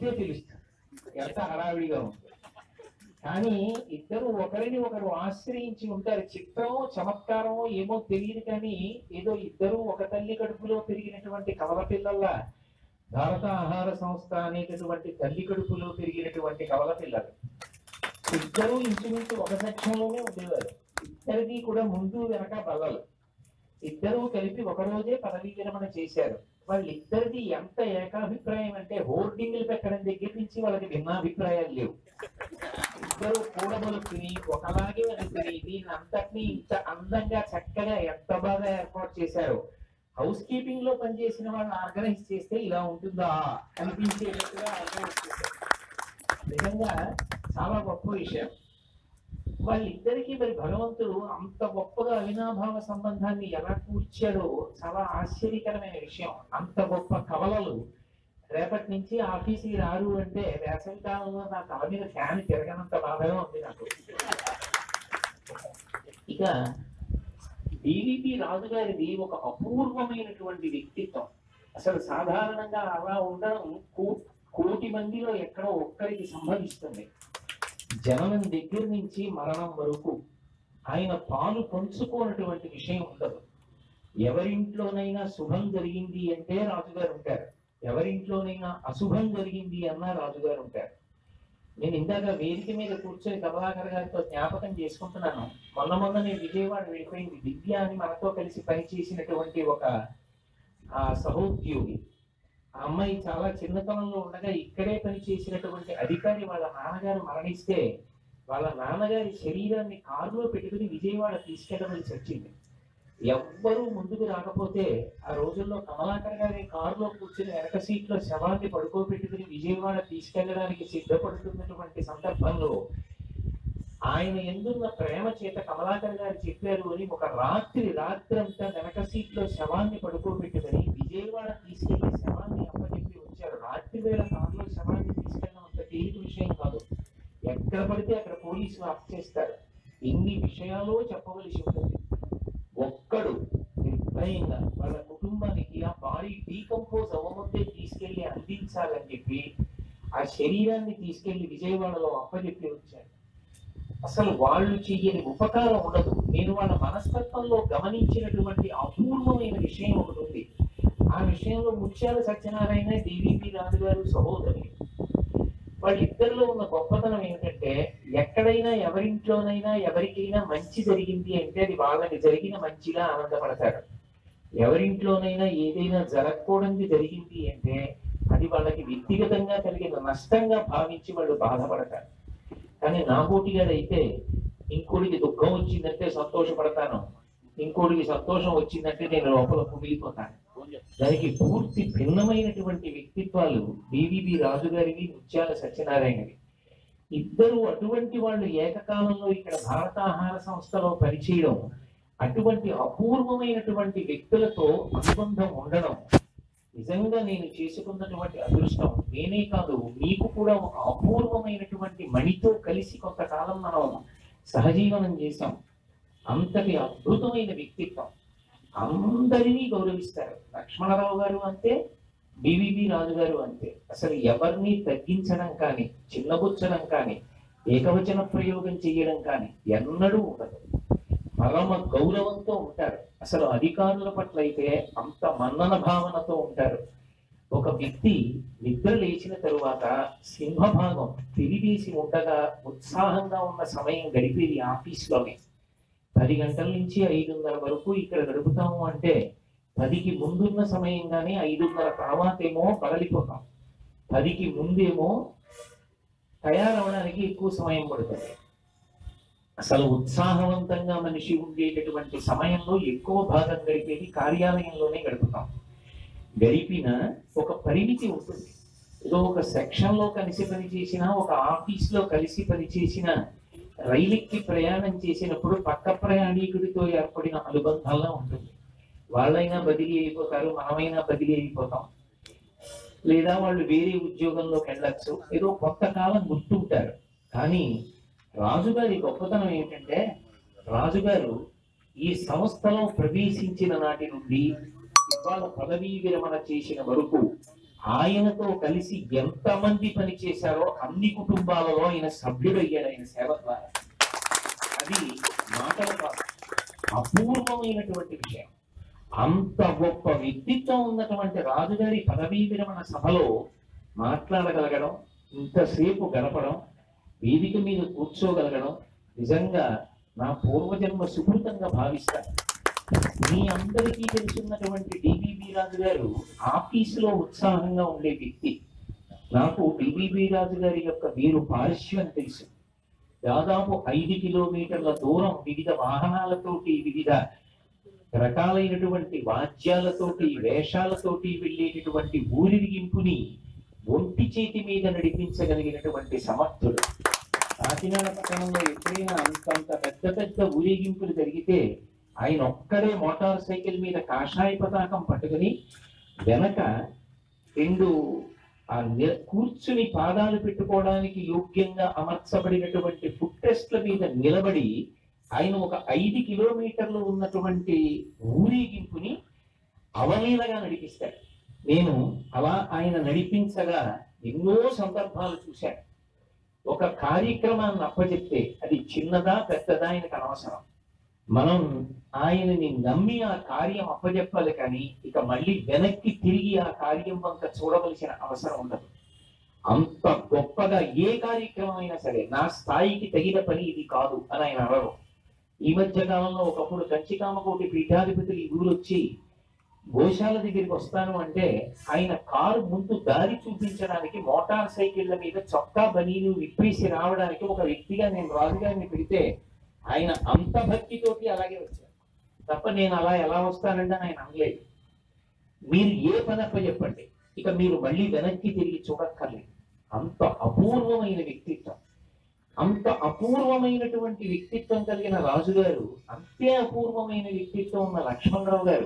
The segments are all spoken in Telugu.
చూస్తే తెలుస్తుంది ఎంత హడావిడిగా ఉంది కానీ ఇద్దరు ఒకరిని ఒకరు ఆశ్రయించి ఉంటారు చిత్రం చమత్కారమో ఏమో తెలియదు కానీ ఏదో ఇద్దరు ఒక తల్లి కడుపులో పెరిగినటువంటి కవల పిల్లల్లా భారత ఆహార సంస్థ అనేటటువంటి తల్లి కడుపులో పెరిగినటువంటి కవల పిల్లలు ఇద్దరు ఇంచుమించు ఒక సెక్షన్లోనే ఉండేవారు ఇద్దరిది కూడా ముందు వెనక బల్లలు ఇద్దరూ కలిపి ఒక రోజే పదవీ విరమణ చేశారు వాళ్ళిద్దరిది ఎంత ఏకాభిప్రాయం అంటే హోర్డింగ్లు పెట్టడం దగ్గర నుంచి వాళ్ళకి భిన్నాభిప్రాయాలు లేవు ఇద్దరు కూడబలుకుని ఒకలాగే అనుకుని దీన్ని అంతటినీ ఇంత అందంగా చక్కగా ఎంత బాగా ఏర్పాటు చేశారు హౌస్ కీపింగ్ లో పనిచేసిన వాళ్ళు ఆర్గనైజ్ చేస్తే ఇలా ఉంటుందా అనిపించేటట్టుగా ఆర్గనైజ్ చేశారు నిజంగా చాలా గొప్ప విషయం వాళ్ళిద్దరికీ మరి భగవంతుడు అంత గొప్పగా అవినాభావ సంబంధాన్ని ఎలా కూర్చాడో చాలా ఆశ్చర్యకరమైన విషయం అంత గొప్ప కవలలు రేపటి నుంచి ఆఫీస్కి రారు అంటే వేసవి కాలంలో నా తల మీద ఫ్యాన్ తిరగనంత బాధగా ఉంది నాకు ఇక డివిపి రాజు గారిది ఒక అపూర్వమైనటువంటి వ్యక్తిత్వం అసలు సాధారణంగా అలా ఉండడం కో- కోటి మందిలో ఎక్కడో ఒక్కరికి సంభవిస్తుంది జననం దగ్గర నుంచి మరణం వరకు ఆయన పాలు పంచుకోనటువంటి విషయం ఉండదు ఎవరింట్లోనైనా శుభం జరిగింది అంటే రాజుగారు ఉంటారు ఎవరింట్లోనైనా అశుభం జరిగింది అన్నా రాజుగారు ఉంటారు నేను ఇందాక వేదిక మీద కూర్చొని కమలాకర్ గారితో జ్ఞాపకం చేసుకుంటున్నాను మొన్న మొన్న నేను విజయవాడ వెళ్ళిపోయింది దివ్య అని మనతో కలిసి పనిచేసినటువంటి ఒక ఆ సహోద్యోగి ఆ అమ్మాయి చాలా చిన్నతనంలో ఉండగా ఇక్కడే పనిచేసినటువంటి అధికారి వాళ్ళ నాన్నగారు మరణిస్తే వాళ్ళ నాన్నగారి శరీరాన్ని కారులో పెట్టుకుని విజయవాడ తీసుకెళ్ళవలసి వచ్చింది ఎవ్వరూ ముందుకు రాకపోతే ఆ రోజుల్లో కమలాకర్ గారి కారులో కూర్చుని వెనక సీట్లో శవాన్ని పడుకోబెట్టుకుని విజయవాడ తీసుకెళ్ళడానికి సిద్ధపడుతున్నటువంటి సందర్భంలో ఆయన ఎందున్న ప్రేమ చేత కమలాకర్ గారు చెప్పారు అని ఒక రాత్రి రాత్రంతా వెనక సీట్లో శవాన్ని పడుకోబెట్టుకుని విజయవాడ తీసుకెళ్లి శవాన్ని అప్పచెప్పి వచ్చారు రాత్రి వేళ కారులో శవాన్ని తీసుకెళ్ళడం అంత తేలిక విషయం కాదు ఎక్కడ పడితే అక్కడ పోలీసులు అప్ చేస్తారు ఎన్ని విషయాలు చెప్పవలసి ఉంటుంది ఒక్కడు నిర్భయంగా వాళ్ళ కుటుంబానికి ఆ బాడీ డీకంపోజ్ అవ్వముందే తీసుకెళ్లి అందించాలని చెప్పి ఆ శరీరాన్ని తీసుకెళ్లి విజయవాడలో అప్పచెప్పి వచ్చారు అసలు వాళ్ళు చెయ్యని ఉపకారం ఉండదు నేను వాళ్ళ మనస్తత్వంలో గమనించినటువంటి అపూర్వమైన విషయం ఒకటి ఉంది ఆ విషయంలో ముత్యాల సత్యనారాయణ డివిపి రాజు గారు సహోదరి వాళ్ళిద్దరిలో ఉన్న గొప్పతనం ఏమిటంటే ఎక్కడైనా ఎవరింట్లోనైనా ఎవరికైనా మంచి జరిగింది అంటే అది వాళ్ళకి జరిగిన మంచిగా ఆనందపడతారు ఎవరింట్లోనైనా ఏదైనా జరగకూడదు జరిగింది అంటే అది వాళ్ళకి వ్యక్తిగతంగా కలిగిన నష్టంగా భావించి వాళ్ళు బాధపడతారు కానీ నా పోటీగాడు అయితే ఇంకోటికి దుఃఖం వచ్చిందంటే సంతోషపడతాను ఇంకోటికి సంతోషం వచ్చిందంటే నేను లోపల కుమిలిపోతాను దానికి పూర్తి భిన్నమైనటువంటి వ్యక్తిత్వాలు బివిబి రాజు గారివి ముత్యాల సత్యనారాయణవి ఇద్దరు అటువంటి వాళ్ళు ఏకకాలంలో ఇక్కడ భారత ఆహార సంస్థలో పనిచేయడం అటువంటి అపూర్వమైనటువంటి వ్యక్తులతో అనుబంధం ఉండడం నిజంగా నేను చేసుకున్నటువంటి అదృష్టం నేనే కాదు మీకు కూడా ఒక అపూర్వమైనటువంటి మణితో కలిసి కొంతకాలం మనం సహజీవనం చేశాం అంతటి అద్భుతమైన వ్యక్తిత్వం అందరినీ గౌరవిస్తారు లక్ష్మణరావు గారు అంతే బివిబి రాజు గారు అంతే అసలు ఎవరిని తగ్గించడం కానీ చిన్నబుచ్చడం కానీ ఏకవచన ప్రయోగం చేయడం కానీ ఎన్నడూ ఉండదు పరమ గౌరవంతో ఉంటారు అసలు అధికారుల పట్ల అయితే అంత మన్నన భావనతో ఉంటారు ఒక వ్యక్తి నిద్ర లేచిన తరువాత సింహభాగం తిరిగేసి ఉండగా ఉత్సాహంగా ఉన్న సమయం గడిపేది ఆఫీస్లోనే పది గంటల నుంచి ఐదున్నర వరకు ఇక్కడ గడుపుతాము అంటే పదికి ముందున్న సమయంగానే ఐదున్నర తర్వాత ఏమో బడలిపోతాం పదికి ముందేమో తయారవడానికి ఎక్కువ సమయం పడుతుంది అసలు ఉత్సాహవంతంగా మనిషి ఉండేటటువంటి సమయంలో ఎక్కువ భాగం గడిపేది కార్యాలయంలోనే గడుపుతాం గడిపిన ఒక పరిమితి ఉంటుంది ఏదో ఒక సెక్షన్ లో కలిసి పనిచేసిన ఒక ఆఫీస్ లో కలిసి పనిచేసిన రైలుకి ప్రయాణం చేసినప్పుడు పక్క ప్రయాణికుడితో ఏర్పడిన అనుబంధంలా ఉంటుంది వాళ్ళైనా బదిలీ అయిపోతారు మనమైనా బదిలీ అయిపోతాం లేదా వాళ్ళు వేరే ఉద్యోగంలోకి వెళ్ళచ్చు ఏదో కొంతకాలం గుర్తుంటారు కానీ రాజుగారి గొప్పతనం ఏమిటంటే రాజుగారు ఈ సంస్థలో ప్రవేశించిన నాటి నుండి ఇవాళ పదవీ విరమణ చేసిన వరకు ఆయనతో కలిసి ఎంతమంది పని చేశారో అన్ని కుటుంబాలలో ఆయన సభ్యుడు అయ్యాడు ఆయన సేవ ద్వారా అది మాటలు కాదు అపూర్వమైనటువంటి విషయం అంత గొప్ప వ్యక్తిత్వం ఉన్నటువంటి రాజుగారి పదవీ విరమణ సభలో మాట్లాడగలగడం ఇంతసేపు గడపడం వేదిక మీద కూర్చోగలగడం నిజంగా నా పూర్వజన్మ సుకృతంగా భావిస్తాను మీ అందరికీ తెలుసున్నటువంటి డిబిబి రాజు గారు ఆఫీసులో ఉత్సాహంగా ఉండే వ్యక్తి నాకు డిబిబి రాజు గారి యొక్క వీరు పార్శ్వం తెలుసు దాదాపు ఐదు కిలోమీటర్ల దూరం వివిధ వాహనాలతోటి వివిధ రకాలైనటువంటి వాద్యాలతోటి వేషాలతోటి వెళ్ళేటటువంటి ఊరిరిగింపుని ఒంటి చేతి మీద నడిపించగలిగినటువంటి సమర్థుడు కాకినాడ పట్టణంలో ఎప్పుడైనా అంతంత పెద్ద పెద్ద ఊరేగింపులు జరిగితే ఆయన ఒక్కడే మోటార్ సైకిల్ మీద కాషాయ పతాకం పట్టుకుని వెనక రెండు ఆ ని- కూర్చుని పాదాలు పెట్టుకోవడానికి యోగ్యంగా అమర్చబడినటువంటి ఫుట్ టెస్ట్ల మీద నిలబడి ఆయన ఒక ఐదు కిలోమీటర్లు ఉన్నటువంటి ఊరేగింపుని అవలీలగా నడిపిస్తాడు నేను అలా ఆయన నడిపించగా ఎన్నో సందర్భాలు చూశాను ఒక కార్యక్రమాన్ని అప్పచెప్తే అది చిన్నదా పెద్దదా ఆయనకు అనవసరం మనం ఆయనని నమ్మి ఆ కార్యం అప్పచెప్పాలి కానీ ఇక మళ్ళీ వెనక్కి తిరిగి ఆ కార్యం వంక చూడవలసిన అవసరం ఉండదు అంత గొప్పగా ఏ కార్యక్రమం అయినా సరే నా స్థాయికి తగిన పని ఇది కాదు అని ఆయన అనరు ఈ మధ్య కాలంలో ఒకప్పుడు కంచికామకోటి పీఠాధిపతులు ఈ ఊరు వచ్చి గోశాల దగ్గరికి వస్తాను అంటే ఆయన కారు ముందు దారి చూపించడానికి మోటార్ సైకిళ్ల మీద చొక్కా బనీలు విప్పేసి రావడానికి ఒక వ్యక్తిగా నేను రాజుగారిని పెడితే ఆయన అంత భక్తితోటి అలాగే వచ్చారు తప్ప నేను అలా ఎలా వస్తానంటే ఆయన అనలేదు మీరు ఏ పని అప్ప చెప్పండి ఇక మీరు మళ్ళీ వెనక్కి తిరిగి చూడక్కర్లేదు అంత అపూర్వమైన వ్యక్తిత్వం అంత అపూర్వమైనటువంటి వ్యక్తిత్వం కలిగిన రాజుగారు అంతే అపూర్వమైన వ్యక్తిత్వం ఉన్న లక్ష్మణరావు గారు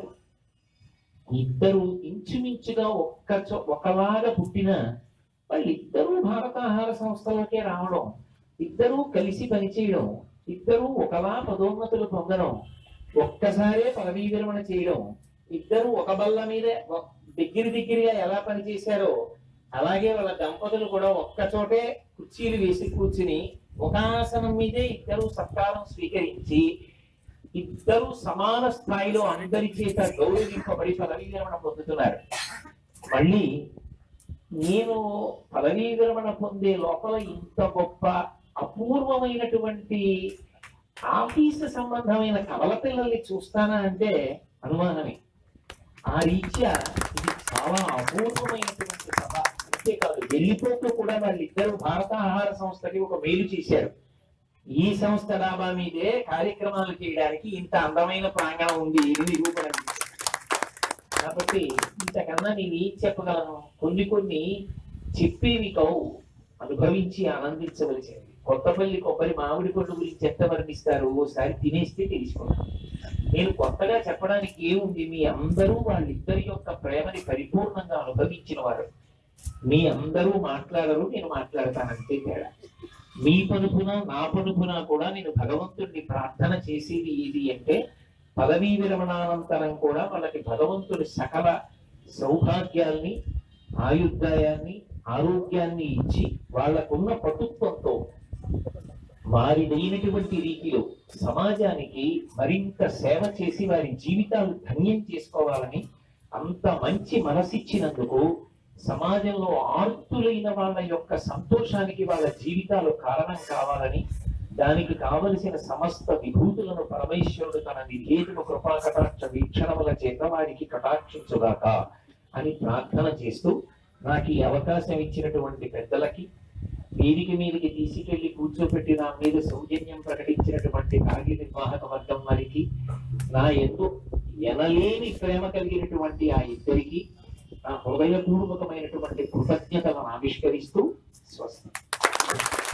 ఇద్దరు ఇంచుమించుగా ఒక్క చో- ఒకలాగా పుట్టిన వాళ్ళిద్దరూ భారతాహార సంస్థలకే రావడం ఇద్దరూ కలిసి పనిచేయడం ఇద్దరూ ఒకలా పదోన్నతులు పొందడం ఒక్కసారే పదవీ విరమణ చేయడం ఇద్దరు ఒక బల్ల మీదే ఒ- దగ్గర దగ్గరగా ఎలా పనిచేశారో అలాగే వాళ్ళ దంపతులు కూడా ఒక్క చోటే కుర్చీలు వేసి కూర్చుని ఒక ఆసనం మీదే ఇద్దరు సత్కారం స్వీకరించి ఇద్దరు సమాన స్థాయిలో అందరి చేత గౌరవింపబడి పదవీ విరమణ పొందుతున్నారు మళ్ళీ నేను పదవీ విరమణ పొందే లోపల ఇంత గొప్ప అపూర్వమైనటువంటి ఆఫీసు సంబంధమైన కవల పిల్లల్ని చూస్తానా అంటే అనుమానమే ఆ రీత్యా ఇది చాలా అపూర్వమైనటువంటి సభ అంతేకాదు వెళ్ళిపోతూ కూడా వాళ్ళిద్దరూ భారత ఆహార సంస్థకి ఒక మేలు చేశారు ఈ సంస్థ డాబా మీదే కార్యక్రమాలు చేయడానికి ఇంత అందమైన ప్రాంగణం ఉంది ఇది నిరూపణ చేశారు. కాబట్టి ఇంతకన్నా నేను ఏం చెప్పగలను కొన్ని కొన్ని చెప్పేవి కావు అనుభవించి ఆనందించవలసినవి కొత్తపల్లి కొబ్బరి మామిడి పండు గురించి ఎంత వర్ణిస్తారు ఓసారి తినేస్తే తెలుసుకున్నాను నేను కొత్తగా చెప్పడానికి ఏముంది మీ అందరూ వాళ్ళిద్దరి యొక్క ప్రేమని పరిపూర్ణంగా అనుభవించిన వారు మీ అందరూ మాట్లాడరు నేను మాట్లాడతాను అంతే తేడా మీ పనుపున నా పనుపున కూడా నేను భగవంతుడిని ప్రార్థన చేసేది ఏది అంటే పదవీ విరమణానంతరం కూడా వాళ్ళకి భగవంతుడి సకల సౌభాగ్యాల్ని ఆయుర్దాయాన్ని ఆరోగ్యాన్ని ఇచ్చి వాళ్ళకున్న పటుత్వంతో వారిదైనటువంటి రీతిలో సమాజానికి మరింత సేవ చేసి వారి జీవితాలు ధన్యం చేసుకోవాలని అంత మంచి మనసిచ్చినందుకు సమాజంలో ఆర్తులైన వాళ్ళ యొక్క సంతోషానికి వాళ్ళ జీవితాలు కారణం కావాలని దానికి కావలసిన సమస్త విభూతులను పరమేశ్వరుడు తన నిధేతుల కృపా కటాక్ష వీక్షణముల చేత వారికి కటాక్షించుగాక అని ప్రార్థన చేస్తూ నాకు ఈ అవకాశం ఇచ్చినటువంటి పెద్దలకి వేదిక మీదకి తీసుకెళ్లి కూర్చోపెట్టి నా మీద సౌజన్యం ప్రకటించినటువంటి కార్యనిర్వాహక వర్గం వారికి నా ఎందు ఎనలేని ప్రేమ కలిగినటువంటి ఆ ఇద్దరికి నా హృదయపూర్వకమైనటువంటి కృతజ్ఞతలను ఆవిష్కరిస్తూ స్వస్తి